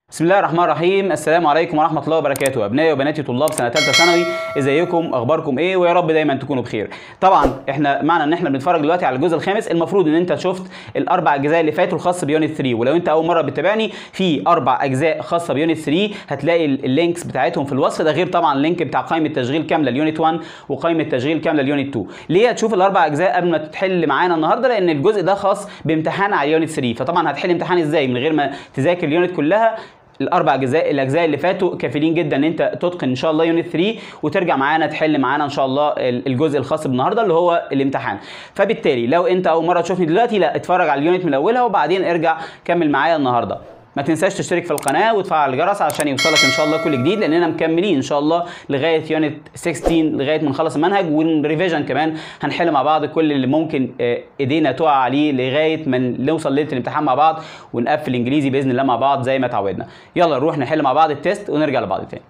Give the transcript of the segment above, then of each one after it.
بسم الله الرحمن الرحيم السلام عليكم ورحمه الله وبركاته ابنائي وبناتي طلاب سنه ثالثه ثانوي ازيكم اخباركم ايه ويا رب دايما تكونوا بخير طبعا احنا معنى ان احنا بنتفرج دلوقتي على الجزء الخامس المفروض ان انت شفت الاربع اجزاء اللي فاتوا الخاص بيونت 3 ولو انت اول مره بتتابعني في اربع اجزاء خاصه بيونت 3 هتلاقي اللينكس بتاعتهم في الوصف ده غير طبعا اللينك بتاع قائمه تشغيل كامله ليونت 1 وقائمه تشغيل كامله ليونت 2 ليه هتشوف الاربع اجزاء قبل ما تحل معانا النهارده لان الجزء ده خاص بامتحان على يونت 3 فطبعا هتحل امتحان ازاي من غير ما تذاكر اليونت كلها الاربع اجزاء الاجزاء اللي فاتوا كافيين جدا ان انت تتقن ان شاء الله يونت 3 وترجع معانا تحل معانا ان شاء الله الجزء الخاص بالنهارده اللي هو الامتحان فبالتالي لو انت اول مره تشوفني دلوقتي لا اتفرج على اليونت من اولها وبعدين ارجع كمل معايا النهارده ما تنساش تشترك في القناه وتفعل الجرس عشان يوصلك ان شاء الله كل جديد لاننا مكملين ان شاء الله لغايه يونت 16 لغايه ما نخلص المنهج والريفيجن كمان هنحل مع بعض كل اللي ممكن ايدينا تقع عليه لغايه ما نوصل ليله الامتحان مع بعض ونقفل انجليزي باذن الله مع بعض زي ما اتعودنا يلا نروح نحل مع بعض التيست ونرجع لبعض تاني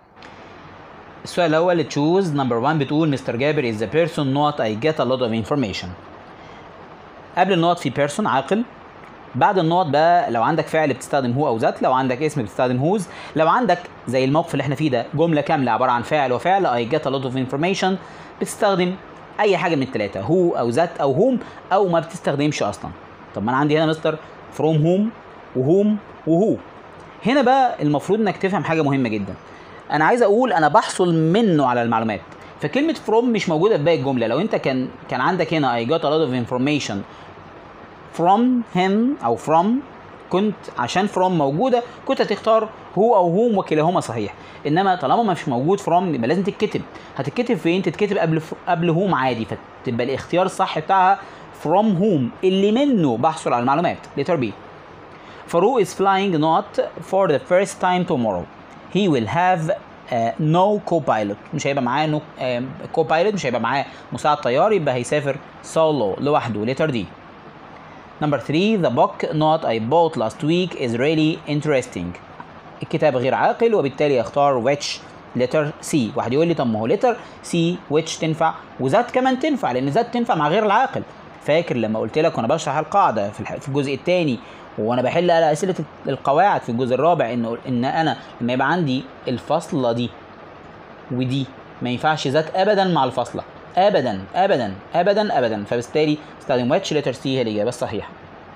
السؤال الاول تشوز نمبر 1 بتقول مستر جابر از ذا بيرسون نوت اي جيت ا لوت اوف انفورميشن قبل النوت في بيرسون عاقل بعد النقط بقى لو عندك فعل بتستخدم هو او ذات لو عندك اسم بتستخدم هوز لو عندك زي الموقف اللي احنا فيه ده جمله كامله عباره عن فاعل وفعل اي جيت ا لوت اوف انفورميشن بتستخدم اي حاجه من الثلاثه هو او ذات او هوم او ما بتستخدمش اصلا طب ما انا عندي هنا مستر فروم هوم وهوم وهو هنا بقى المفروض انك تفهم حاجه مهمه جدا انا عايز اقول انا بحصل منه على المعلومات فكلمه فروم مش موجوده في باقي الجمله لو انت كان كان عندك هنا اي جوت ا لوت اوف انفورميشن from him او from كنت عشان from موجوده كنت هتختار هو او هوم وكلاهما صحيح انما طالما ما مش موجود from يبقى لازم تتكتب هتتكتب فين تتكتب قبل قبل هوم عادي فتبقى الاختيار الصح بتاعها from whom اللي منه بحصل على المعلومات letter B فاروق is flying not for the first time tomorrow he will have uh, no co-pilot مش هيبقى معاه no, uh, co-pilot مش هيبقى معاه مساعد طيار يبقى هيسافر solo لوحده letter D Number three, the book not I bought last week is really interesting. الكتاب غير عاقل وبالتالي اختار which letter C. واحد يقول لي طب ما هو letter C which تنفع وذات كمان تنفع لان ذات تنفع مع غير العاقل. فاكر لما قلت لك وانا بشرح القاعده في, في الجزء الثاني وانا بحل على اسئله القواعد في الجزء الرابع ان ان انا لما يبقى عندي الفاصله دي ودي ما ينفعش ذات ابدا مع الفاصله ابدا ابدا ابدا ابدا فبالتالي استخدم which letter C هي الاجابه الصحيحه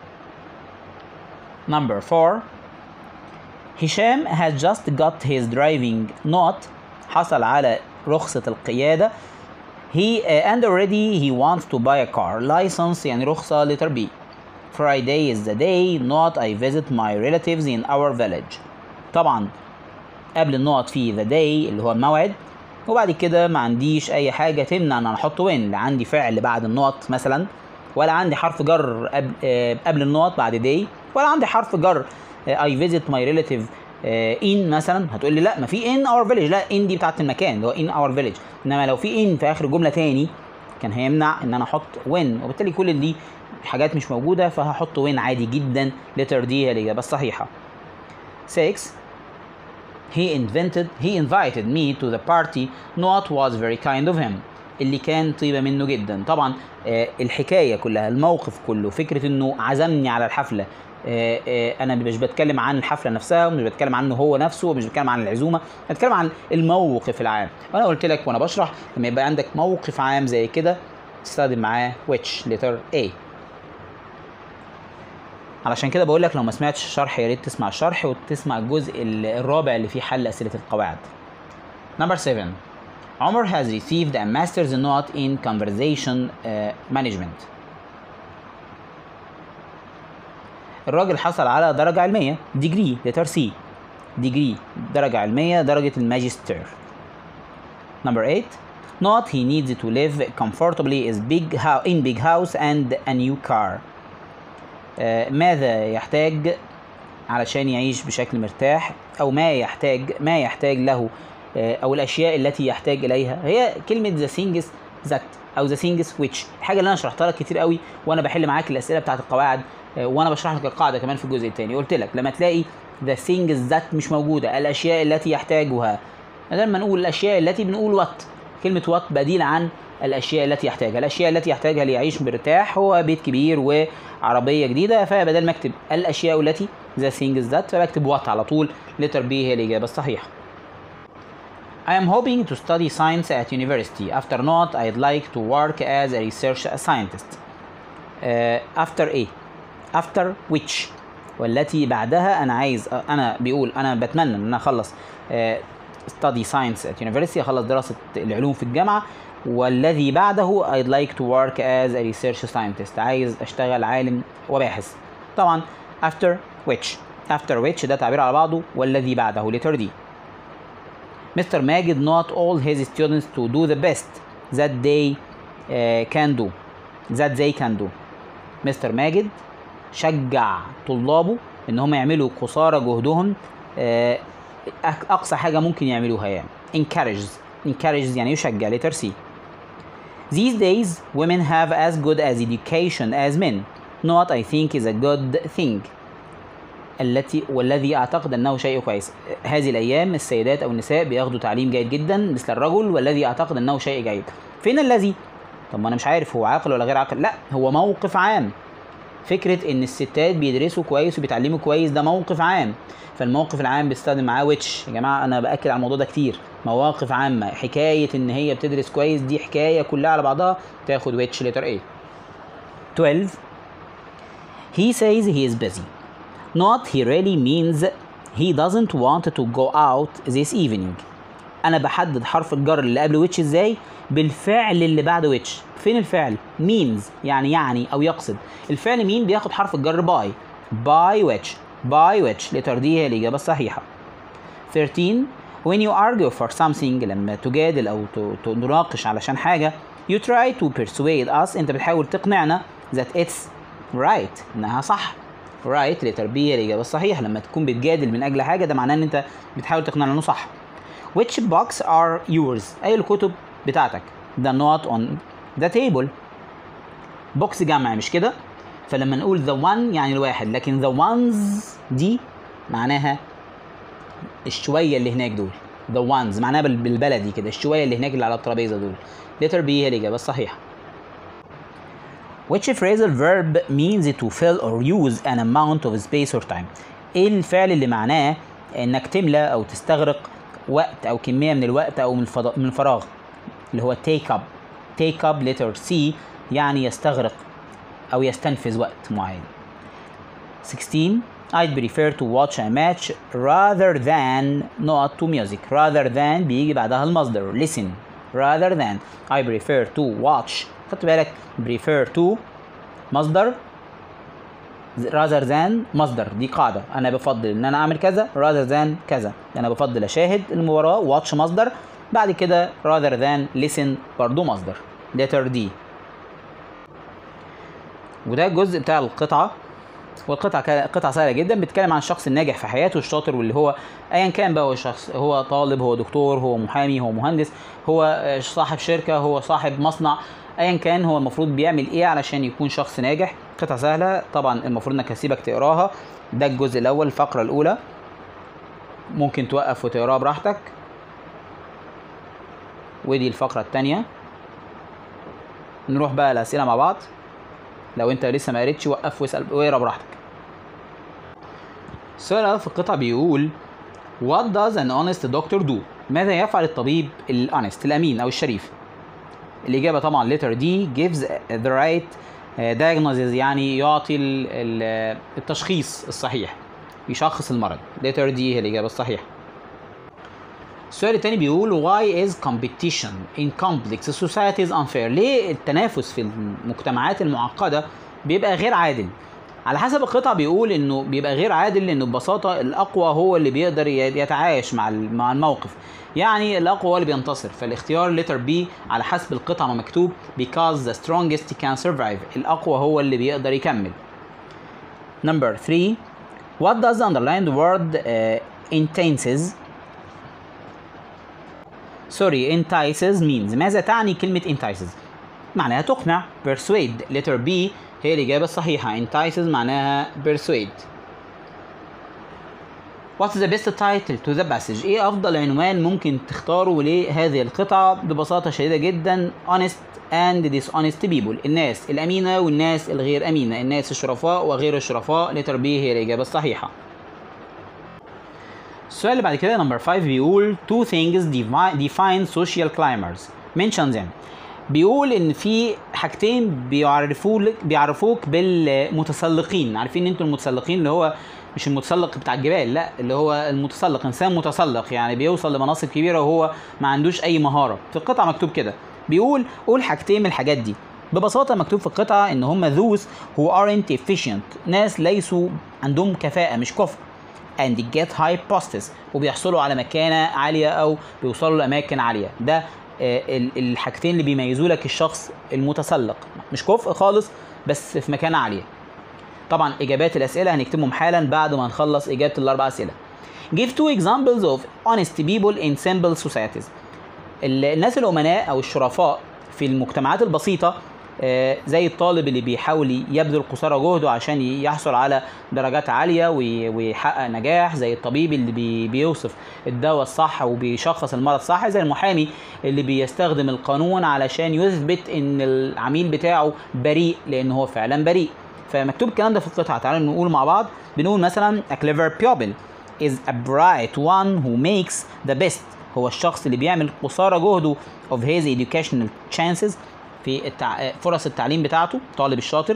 number 4 هشام has just got his driving not حصل على رخصة القيادة he uh, and already he wants to buy a car license يعني رخصة letter B Friday is the day not I visit my relatives in our village طبعا قبل النقط في the day اللي هو الموعد وبعد كده ما عنديش اي حاجه تمنع ان انا احط وين لا عندي فعل بعد النقط مثلا ولا عندي حرف جر قبل, آه قبل النقط بعد داي ولا عندي حرف جر اي فيزيت ماي ريليتيف ان مثلا هتقول لي لا ما في ان اور فيليج لا ان دي بتاعت المكان اللي هو ان اور فيليج انما لو في ان في اخر الجمله تاني كان هيمنع ان انا احط وين وبالتالي كل دي حاجات مش موجوده فهحط وين عادي جدا لتر دي هي الاجابه الصحيحه 6 he invented he invited me to the party not was very kind of him اللي كان طيبة منه جدا طبعا آه الحكاية كلها الموقف كله فكرة انه عزمني على الحفلة آه آه انا مش بتكلم عن الحفلة نفسها ومش بتكلم عنه هو نفسه ومش بتكلم عن العزومة بتكلم عن الموقف العام وانا قلت لك وانا بشرح لما يبقى عندك موقف عام زي كده تستخدم معاه which letter A علشان كده بقول لك لو ما سمعتش الشرح يا ريت تسمع الشرح وتسمع الجزء الرابع اللي فيه حل اسئله القواعد. Number 7 عمر has received a master's note in conversation uh, management. الراجل حصل على درجة علمية degree letter C degree درجة علمية درجة الماجستير. Number 8 not he needs to live comfortably is big in big house and a new car. ماذا يحتاج علشان يعيش بشكل مرتاح او ما يحتاج ما يحتاج له او الاشياء التي يحتاج اليها هي كلمه ذا things ذات او ذا things which الحاجه اللي انا شرحتها لك كتير قوي وانا بحل معاك الاسئله بتاعت القواعد وانا بشرح لك القاعده كمان في الجزء الثاني قلت لك لما تلاقي ذا things ذات مش موجوده الاشياء التي يحتاجها بدل ما نقول الاشياء التي بنقول وات كلمه وات بديل عن الاشياء التي يحتاجها الاشياء التي يحتاجها ليعيش مرتاح هو بيت كبير وعربيه جديده فبدل ما اكتب الاشياء التي the things that فبكتب what على طول letter B هي الإجابة الصحيحة I am hoping to study science at university. After not, I'd like to work as a research scientist. Uh, after A after which والتي بعدها أنا عايز أنا بيقول أنا بتمنى إن أنا أخلص uh, study science at university أخلص دراسة العلوم في الجامعة والذي بعده I'd like to work as a research scientist عايز أشتغل عالم وباحث طبعا after which after which ده تعبير على بعضه والذي بعده letter D Mr. Magid not all his students to do the best that they uh, can do that they can do مستر ماجد شجع طلابه ان هم يعملوا قصارى جهدهم آه، أك- اقصى حاجه ممكن يعملوها يعني encourages encourages يعني يشجع letter C These days women have as good as education as men not I think is a good thing التي والذي اعتقد انه شيء كويس هذه الايام السيدات او النساء بياخدوا تعليم جيد جدا مثل الرجل والذي اعتقد انه شيء جيد فين الذي طب ما انا مش عارف هو عاقل ولا غير عاقل لا هو موقف عام فكره ان الستات بيدرسوا كويس وبيتعلموا كويس ده موقف عام فالموقف العام بيستخدم معاه ويتش يا جماعه انا باكد على الموضوع ده كتير مواقف عامه حكايه ان هي بتدرس كويس دي حكايه كلها على بعضها تاخد ويتش لتر ايه 12 He says he is busy. Not he really means he doesn't want to go out this evening. انا بحدد حرف الجر اللي قبل ويتش ازاي بالفعل اللي بعد ويتش فين الفعل means يعني يعني او يقصد الفعل مين بياخد حرف الجر باي باي which باي which letter دي هي الاجابه الصحيحه 13 when you argue for something لما تجادل او ت- تناقش علشان حاجه you try to persuade us انت بتحاول تقنعنا that it's right انها صح right letter B هي الاجابه الصحيحه لما تكون بتجادل من اجل حاجه ده معناه ان انت بتحاول تقنعنا انه صح which books are yours اي الكتب بتاعتك the not on the table بوكس جمع مش كده فلما نقول the one يعني الواحد لكن the ones دي معناها الشويه اللي هناك دول the ones معناها بال- بالبلدي كده الشويه اللي هناك اللي على الترابيزه دول letter B هي الاجابه الصحيحه which phrasal verb means to fill or use an amount of space or time ايه الفعل اللي معناه انك تملى او تستغرق وقت او كميه من الوقت او من الفضاء من الفراغ اللي هو take up take up letter C يعني يستغرق او يستنفذ وقت معين 16 I'd prefer to watch a match rather than not to music rather than بيجي بعدها المصدر listen rather than I prefer to watch خدت بالك prefer to مصدر rather than مصدر دي قاعدة أنا بفضل إن أنا أعمل كذا rather than كذا أنا بفضل أشاهد المباراة watch مصدر بعد كده rather than listen برضو مصدر letter D وده الجزء بتاع القطعة والقطعة كا- قطعة سهلة جدا بتتكلم عن الشخص الناجح في حياته الشاطر واللي هو ايا كان بقى هو شخص هو طالب هو دكتور هو محامي هو مهندس هو آه، صاحب شركة هو صاحب مصنع ايا كان هو المفروض بيعمل ايه علشان يكون شخص ناجح قطعة سهلة طبعا المفروض انك هسيبك تقراها ده الجزء الاول الفقرة الاولى ممكن توقف وتقراها براحتك ودي الفقرة التانية نروح بقى الأسئلة مع بعض لو انت لسه ما قريتش وقف واسال واقرا براحتك السؤال الاول في القطعه بيقول What does an honest doctor do؟ ماذا يفعل الطبيب الانست الامين او الشريف؟ الاجابه طبعا letter D gives the right uh, diagnosis يعني يعطي ال- ال- التشخيص الصحيح يشخص المرض letter D هي الاجابه الصحيحه السؤال التاني بيقول why is competition in complex societies unfair ليه التنافس في المجتمعات المعقدة بيبقى غير عادل على حسب القطع بيقول انه بيبقى غير عادل لانه ببساطة الاقوى هو اللي بيقدر ي- يتعايش مع ال- مع الموقف يعني الاقوى هو اللي بينتصر فالاختيار letter B على حسب القطعة ما مكتوب because the strongest can survive الاقوى هو اللي بيقدر يكمل number 3 what does the underlined word uh, intenses sorry entices means ماذا تعني كلمة entices معناها تقنع persuade letter B هي الإجابة الصحيحة entices معناها persuade What's the best title to the passage؟ إيه أفضل عنوان ممكن تختاره لهذه القطعة؟ ببساطة شديدة جدا honest and dishonest people الناس الأمينة والناس الغير أمينة الناس الشرفاء وغير الشرفاء letter B هي الإجابة الصحيحة السؤال اللي بعد كده نمبر 5 بيقول two things devi- define social climbers mention them بيقول ان في حاجتين بيعرفوا لك بيعرفوك بالمتسلقين عارفين ان انتوا المتسلقين اللي هو مش المتسلق بتاع الجبال لا اللي هو المتسلق انسان متسلق يعني بيوصل لمناصب كبيره وهو ما عندوش اي مهاره في القطعه مكتوب كده بيقول قول حاجتين من الحاجات دي ببساطه مكتوب في القطعه ان هم those who aren't efficient ناس ليسوا عندهم كفاءه مش كفء and get high posts وبيحصلوا على مكانة عالية أو بيوصلوا لأماكن عالية ده آه، ال- الحاجتين اللي بيميزوا لك الشخص المتسلق مش كفء خالص بس في مكانة عالية طبعا إجابات الأسئلة هنكتبهم حالا بعد ما نخلص إجابة الأربع أسئلة Give two examples of honest people in simple societies ال- الناس الأمناء أو الشرفاء في المجتمعات البسيطة آه، زي الطالب اللي بيحاول يبذل قصارى جهده عشان ي- يحصل على درجات عالية وي- ويحقق نجاح زي الطبيب اللي بي بيوصف الدواء الصح وبيشخص المرض صح زي المحامي اللي بيستخدم القانون علشان يثبت ان العميل بتاعه بريء لان هو فعلا بريء فمكتوب الكلام ده في القطعة تعالوا نقول مع بعض بنقول مثلا a clever pupil is a bright one who makes the best هو الشخص اللي بيعمل قصارى جهده of his educational chances في التع... فرص التعليم بتاعته الطالب الشاطر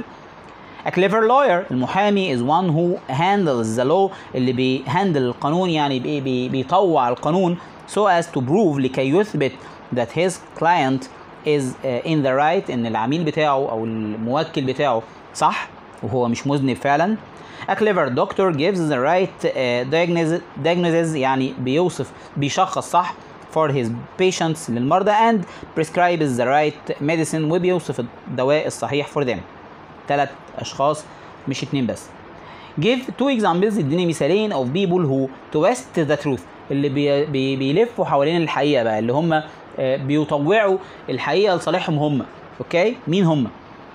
A clever lawyer المحامي is one who handles the law اللي بيهندل القانون يعني بي بي بيطوع القانون so as to prove لكي يثبت that his client is uh, in the right ان العميل بتاعه او الموكل بتاعه صح وهو مش مذنب فعلا A clever doctor gives the right uh, diagnosis, diagnosis يعني بيوصف بيشخص صح for his patients للمرضى and prescribes the right medicine وبيوصف الدواء الصحيح for them ثلاث اشخاص مش اتنين بس give two examples اديني مثالين of people who twist the truth اللي بي بي بيلفوا حوالين الحقيقه بقى اللي هم آه، بيطوعوا الحقيقه لصالحهم هم اوكي مين هم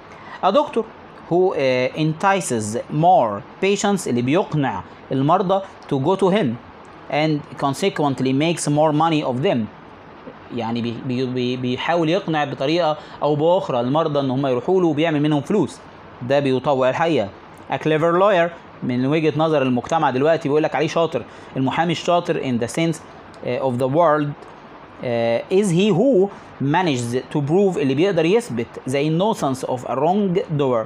A doctor who uh, entices more patients اللي بيقنع المرضى to go to him and consequently makes more money of them يعني بي بي بي بيحاول يقنع بطريقه او باخرى المرضى ان هم يروحوا له وبيعمل منهم فلوس ده بيطوع الحقيقه A clever lawyer من وجهه نظر المجتمع دلوقتي بيقول لك عليه شاطر المحامي الشاطر in the sense uh, of the world uh, is he who manages to prove اللي بيقدر يثبت the innocence of a wrong doer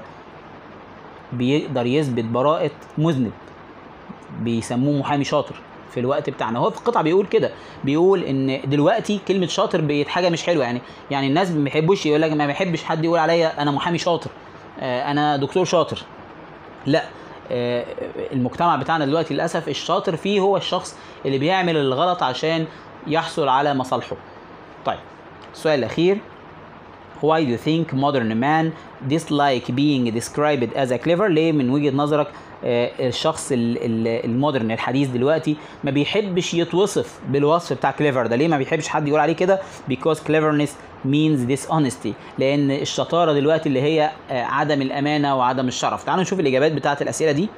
بيقدر يثبت براءة مذنب بيسموه محامي شاطر في الوقت بتاعنا هو في القطعه بيقول كده بيقول ان دلوقتي كلمه شاطر بقت حاجه مش حلوه يعني يعني الناس ما بيحبوش يقول لك ما بيحبش حد يقول عليا انا محامي شاطر آه، انا دكتور شاطر لا آه، المجتمع بتاعنا دلوقتي للاسف الشاطر فيه هو الشخص اللي بيعمل الغلط عشان يحصل على مصالحه طيب السؤال الاخير Why do you think modern man dislike being described as a clever؟ ليه من وجهة نظرك آه، الشخص ال- ال- المودرن الحديث دلوقتي ما بيحبش يتوصف بالوصف بتاع clever ده ليه ما بيحبش حد يقول عليه كده because cleverness means dishonesty لان الشطارة دلوقتي اللي هي آه، عدم الامانة وعدم الشرف تعالوا نشوف الاجابات بتاعت الاسئلة دي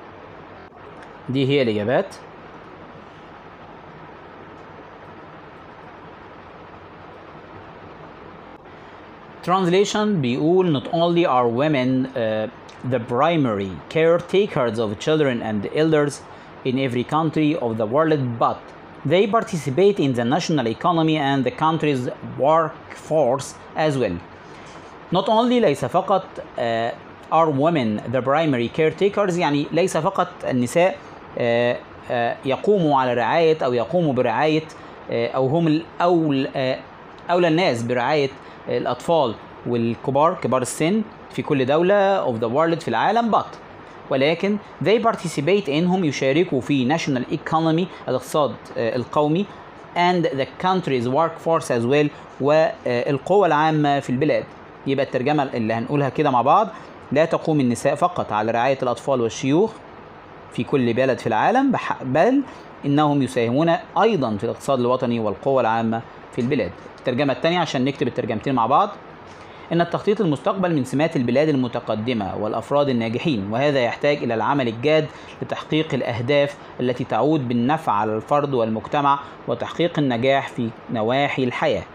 دي هي الاجابات Translation بيقول not only are women uh, the primary caretakers of children and elders in every country of the world, but they participate in the national economy and the country's workforce as well. Not only ليس فقط uh, are women the primary caretakers يعني ليس فقط النساء uh, uh, يقوموا على رعاية أو يقوموا برعاية uh, أو هم الأول uh, أولى الناس برعاية الأطفال والكبار كبار السن في كل دولة of the world في العالم but ولكن they participate إنهم يشاركوا في national economy الاقتصاد آه، القومي and the country's workforce as well والقوة العامة في البلاد يبقى الترجمة اللي هنقولها كده مع بعض لا تقوم النساء فقط على رعاية الأطفال والشيوخ في كل بلد في العالم بح- بل إنهم يساهمون أيضا في الاقتصاد الوطني والقوة العامة في البلاد الترجمة الثانية عشان نكتب الترجمتين مع بعض إن التخطيط المستقبل من سمات البلاد المتقدمة والأفراد الناجحين وهذا يحتاج إلى العمل الجاد لتحقيق الأهداف التي تعود بالنفع على الفرد والمجتمع وتحقيق النجاح في نواحي الحياة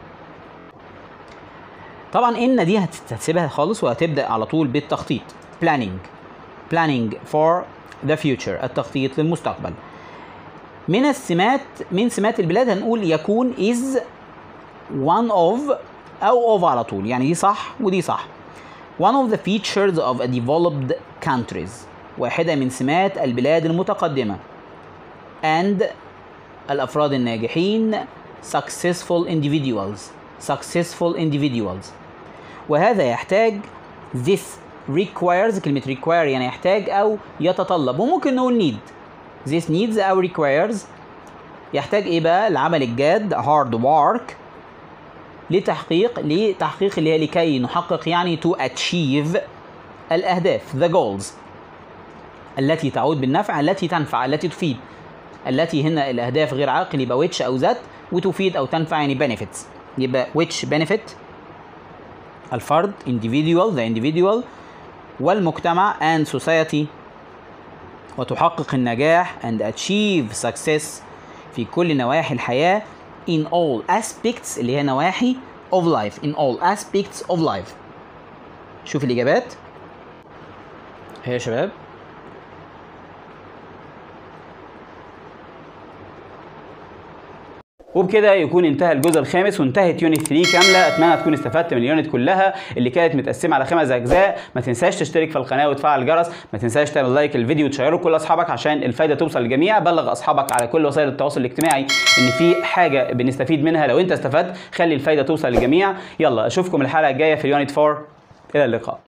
طبعا إن دي هت- هتسيبها خالص وهتبدأ على طول بالتخطيط planning planning for the future التخطيط للمستقبل من السمات من سمات البلاد هنقول يكون is one of او of على طول يعني دي صح ودي صح one of the features of a developed countries واحدة من سمات البلاد المتقدمة and الأفراد الناجحين successful individuals successful individuals وهذا يحتاج this requires كلمة require يعني يحتاج أو يتطلب وممكن نقول need this needs أو requires يحتاج إيه بقى العمل الجاد hard work لتحقيق لتحقيق اللي هي لكي نحقق يعني to achieve الأهداف the goals التي تعود بالنفع التي تنفع التي تفيد التي هنا الأهداف غير عاقل يبقى which أو ذات وتفيد أو تنفع يعني benefits يبقى which benefit الفرد individual the individual والمجتمع and society وتحقق النجاح and achieve success في كل نواحي الحياة in all aspects اللي هي نواحي of life in all aspects of life شوف الإجابات هي يا شباب وبكده يكون انتهى الجزء الخامس وانتهت يونت 3 كامله اتمنى تكون استفدت من اليونت كلها اللي كانت متقسمه على خمس اجزاء ما تنساش تشترك في القناه وتفعل الجرس ما تنساش تعمل لايك الفيديو وتشيره لكل اصحابك عشان الفايده توصل للجميع بلغ اصحابك على كل وسائل التواصل الاجتماعي ان في حاجه بنستفيد منها لو انت استفدت خلي الفايده توصل للجميع يلا اشوفكم الحلقه الجايه في يونت 4 الى اللقاء